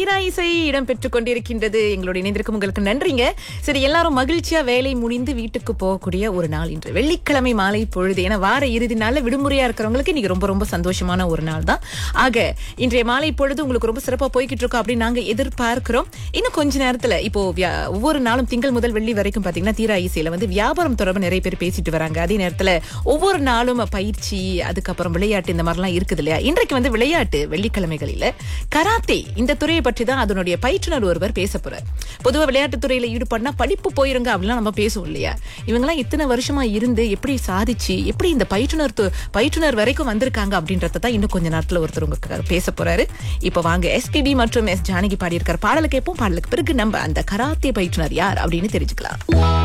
தீரா இசை இடம் பெற்றுக் கொண்டிருக்கின்றது எங்களோட இணைந்திருக்கும் உங்களுக்கு நன்றிங்க சரி எல்லாரும் மகிழ்ச்சியா வேலை முடிந்து வீட்டுக்கு போகக்கூடிய ஒரு நாள் இன்று வெள்ளிக்கிழமை மாலை பொழுது ஏன்னா வார இறுதி நாள்ல விடுமுறையா இருக்கிறவங்களுக்கு இன்னைக்கு ரொம்ப ரொம்ப சந்தோஷமான ஒரு நாள் தான் ஆக இன்றைய மாலை பொழுது உங்களுக்கு ரொம்ப சிறப்பா போய்கிட்டு இருக்கோம் அப்படின்னு நாங்க எதிர்பார்க்கிறோம் இன்னும் கொஞ்ச நேரத்துல இப்போ வியா- ஒவ்வொரு நாளும் திங்கள் முதல் வெள்ளி வரைக்கும் பாத்தீங்கன்னா தீரா இசையில வந்து வியாபாரம் தொடர்பு நிறைய பேர் பேசிட்டு வராங்க அதே நேரத்துல ஒவ்வொரு நாளும் பயிற்சி அதுக்கப்புறம் விளையாட்டு இந்த மாதிரிலாம் இருக்குது இல்லையா இன்றைக்கு வந்து விளையாட்டு வெள்ளிக்கிழமைகளில கராத்தே இந்த துறையை பற்றி தான் அதனுடைய பயிற்றுனர் ஒருவர் பேச போறார் பொதுவா விளையாட்டு துறையில ஈடுபடனா படிப்பு போயிருங்க அப்படிலாம் நம்ம பேசுவோம் இல்லையா இவங்கெல்லாம் இத்தனை வருஷமா இருந்து எப்படி சாதிச்சு எப்படி இந்த பயிற்றுனர் து- பயிற்றுனர் வரைக்கும் வந்திருக்காங்க அப்படின்றத தான் இன்னும் கொஞ்ச நேரத்துல ஒருத்தர் உங்களுக்கு பேச போறாரு இப்ப வாங்க எஸ்பிபி மற்றும் எஸ் ஜானகி பாடியிருக்கிற பாடலை கேட்போம் பாடலுக்கு பிறகு நம்ம அந்த கராத்தே பயிற்றுனர் யார் அப்படின்னு தெரிஞ்சுக்கலாம்